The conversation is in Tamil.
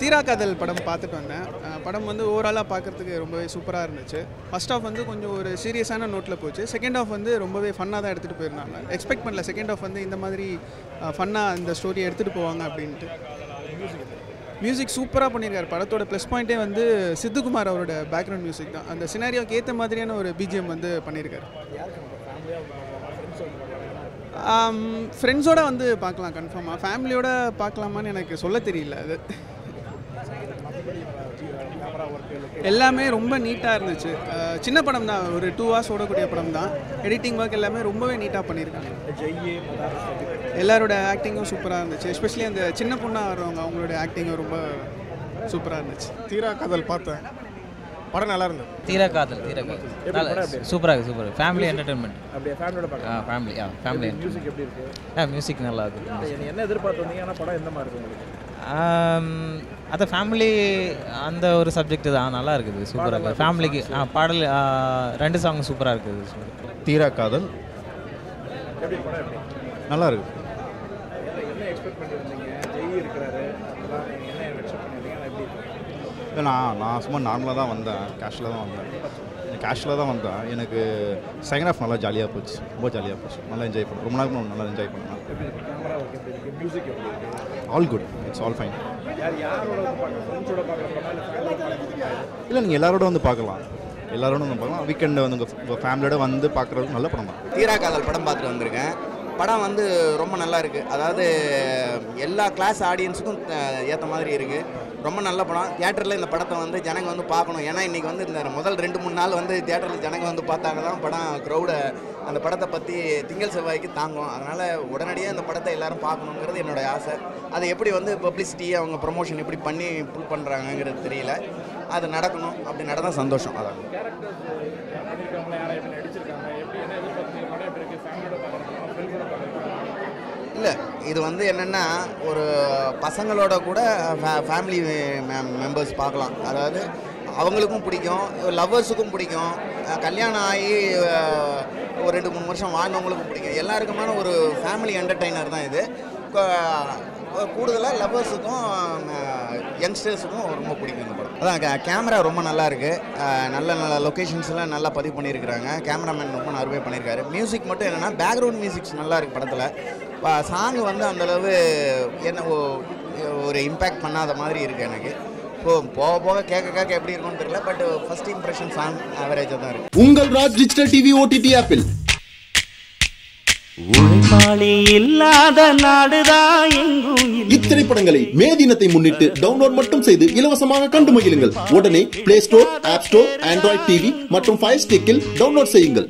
தீரா காதல் படம் பார்த்துட்டு வந்தேன் அஹ் படம் வந்து ஓவராலாக பார்க்குறதுக்கு ரொம்பவே சூப்பராக இருந்துச்சு ஃபர்ஸ்ட் ஆஃப் வந்து கொஞ்சம் ஒரு சீரியஸான நோட்டில் போச்சு செகண்ட் ஆஃப் வந்து ரொம்பவே ஃபன்னாக தான் எடுத்துகிட்டு போயிருந்தாங்க எக்ஸ்பெக்ட் பண்ணல செகண்ட் ஆஃப் வந்து இந்த மாதிரி ஃபன்னாக இந்த ஸ்டோரியை எடுத்துகிட்டு போவாங்க அப்படின்ட்டு மியூசிக் சூப்பராக பண்ணியிருக்காரு படத்தோட ப்ளஸ் பாயிண்ட்டே வந்து சித்துக்குமார் அவரோட பேக்ரவுண்ட் மியூசிக் தான் அந்த சினாரியோக்கு ஏற்ற மாதிரியான ஒரு பிஜிஎம் வந்து பண்ணியிருக்காரு ஃப்ரெண்ட்ஸோட வந்து பார்க்கலாம் கன்ஃபார்மாக ஃபேமிலியோட பார்க்கலாமான்னு எனக்கு சொல்ல தெரியல அது எல்லாமே ரொம்ப நீட்டாக இருந்துச்சு அஹ் சின்ன படம் தான் ஒரு டூ ஹவர்ஸ் ஓடக்கூடிய படம் தான் எடிட்டிங் ஒர்க் எல்லாமே ரொம்பவே நீட்டாக பண்ணியிருக்காங்க எல்லாரோட ஆக்டிங்கும் சூப்பராக இருந்துச்சு எஸ்பெஷலி அந்த சின்ன பொண்ணாக வரவங்க அவங்களோட ஆக்டிங்கும் ரொம்ப சூப்பராக இருந்துச்சு தீரா காதல் பார்த்தேன் படம் நல்லா இருந்தது தீரா காதல் தீரா காதல் நல்லா சூப்பராக இருக்குது சூப்பர் ஃபேமிலி என்டர்டைன்மெண்ட் அப்படியே ஃபேமிலியோட ஆ பார்க்கலாம் ஃபேமிலி ஆ ஃபேமிலி மியூசிக் எப்படி இருக்கு ஆ மியூசிக் நல்லா இருக்குது நீங்க என்ன எதிர்பார்த்து வந்தீங்க ஆனால் படம் எந்த மாதிரி இருக்கு உங்களுக்கு அது ஃபேமிலி அந்த ஒரு சப்ஜெக்ட் தான் நல்லா இருக்குது சூப்பராக இருக்குது ஃபேமிலிக்கு ஆ பாடல் ஆ, ரெண்டு சாங் சூப்பராக இருக்குது தீரா காதல் எப்படி படம் எப்படி நல்லா இருக்கு என்ன- என்ன எக்ஸ்பெக்ட் பண்ணி வந்தீங்க ஜெய் இருக்கிறாரு அதெல்லாம் நீங்க என்ன எக்ஸ்பெக்ட் பண்ணிருந்தீங்க ஆனால் எப்படி இருக்கு இல்லை நான் நான் சும்மா நார்மலாக தான் வந்தேன் கேஷில் தான் வந்தேன் கேஷில் தான் வந்தேன் எனக்கு செகண்ட் ஹாஃப் நல்லா ஜாலியாக போச்சு ரொம்ப ஜாலியாக போச்சு நல்லா என்ஜாய் பண்ணேன் ரொம்ப நாள் நல்லா என்ஜாய் பண்ணேன் எப்படி இருக்கு கேமரா ஒர்க் எப்படி இருக்கு மியூசிக் எப்படி இருக்கு all good it's all fine யார் யாரோட வந்து பார்க்க ஃப்ரெண்ட்ஸோட பார்க்குற படமா இல்லை ஃபேமிலியோட பார்க்குறீங்க இல்லை நீங்கள் எல்லாரோட வந்து பார்க்கலாம் எல்லாரோட வந்து பார்க்கலாம் வீக்கெண்டு வந்து உங்கள் ஃபேமிலியோட வந்து பார்க்குறது நல்ல படம் தான் தீரா காதல் படம் பார்த்துட்டு வந்திருக்கேன் படம் வந்து ரொம்ப நல்லா இருக்குது அதாவது எல்லா கிளாஸ் ஆடியன்ஸுக்கும் ஏற்ற மாதிரி இருக்குது ரொம்ப நல்ல படம் தியேட்டரில் இந்த படத்தை வந்து ஜனங்க வந்து பார்க்கணும் ஏன்னா இன்றைக்கி வந்து இந்த முதல் ரெண்டு மூணு நாள் வந்து தியேட்டரில் ஜனங்க வந்து பார்த்தாங்க தான் படம் க்ரௌடை அந்த படத்தை பற்றி திங்கள் செவ்வாய்க்கு தாங்கும் அதனால் உடனடியாக இந்த படத்தை எல்லாரும் பார்க்கணுங்கிறது என்னோட ஆசை அதை எப்படி வந்து பப்ளிசிட்டி அவங்க ப்ரொமோஷன் எப்படி பண்ணி புல் பண்ணுறாங்கங்கிறது தெரியல அது நடக்கணும் அப்படி நடந்தால் சந்தோஷம் அதான் கேரக்டர்ஸ் பண்ணியிருக்காங்களா யாரை எப்படி நடிச்சிருக்காங்க எப்படி என்ன எதிர்பார்த்தீங்க படம் எப்படி இருக்கு ஃபேமிலியோட பார்க்குற படம் ஃப்ரெண்ட்ஸோட பார்க்குற படம் இல்லை இது வந்து என்னென்னா ஒரு பசங்களோட கூட ஃபேமிலி மெம்பர்ஸ் பார்க்கலாம் அதாவது அவங்களுக்கும் பிடிக்கும் லவ்வர்ஸுக்கும் பிடிக்கும் அஹ் கல்யாணம் ஆகி அஹ், ஒரு ரெண்டு மூணு வருஷம் வாழ்ந்தவங்களுக்கும் பிடிக்கும் எல்லாருக்குமான ஒரு ஃபேமிலி என்டர்டெய்னர் தான் இது கூடுதலாக லவ்வர்ஸுக்கும் யங்ஸ்டர்ஸுக்கும் ரொம்ப பிடிக்கும் இந்த படம் அதான் கேமரா ரொம்ப நல்லா இருக்கு அஹ், நல்ல நல்ல லொக்கேஷன்ஸ்லாம் நல்லா பதிவு பண்ணியிருக்கிறாங்க கேமராமேன் ரொம்ப நல்லாவே பண்ணியிருக்காரு மியூசிக் மட்டும் என்னென்னா பேக்ரவுண்ட் மியூசிக்ஸ் நல்லா இருக்கு படத்தில் சாங் வந்து அந்தளவு என்ன ஒ- ஒரு இம்பேக்ட் பண்ணாத மாதிரி இருக்குது எனக்கு ஸோ போக போக கேட்க கேட்க எப்படி இருக்கும்னு தெரியல பட் ஃபர்ஸ்ட் இம்ப்ரெஷன் சாங் ஆவரேஜாக தான் இருக்குது உங்கள் ராஜ் டிஜிட்டல் டிவி ஓடிடி ஆப்பில் உழைப்பாளி இல்லாத நாடுதான் எங்கும் இல்லை. இத்திரைப்படங்களை மே தினத்தை முன்னிட்டு டவுன்லோட் மட்டும் செய்து இலவசமாக கண்டு மகிழுங்கள் உடனே play store app store android TV மற்றும் ஃபயர் ஸ்டிக்கில் டவுன்லோட் செய்யுங்கள்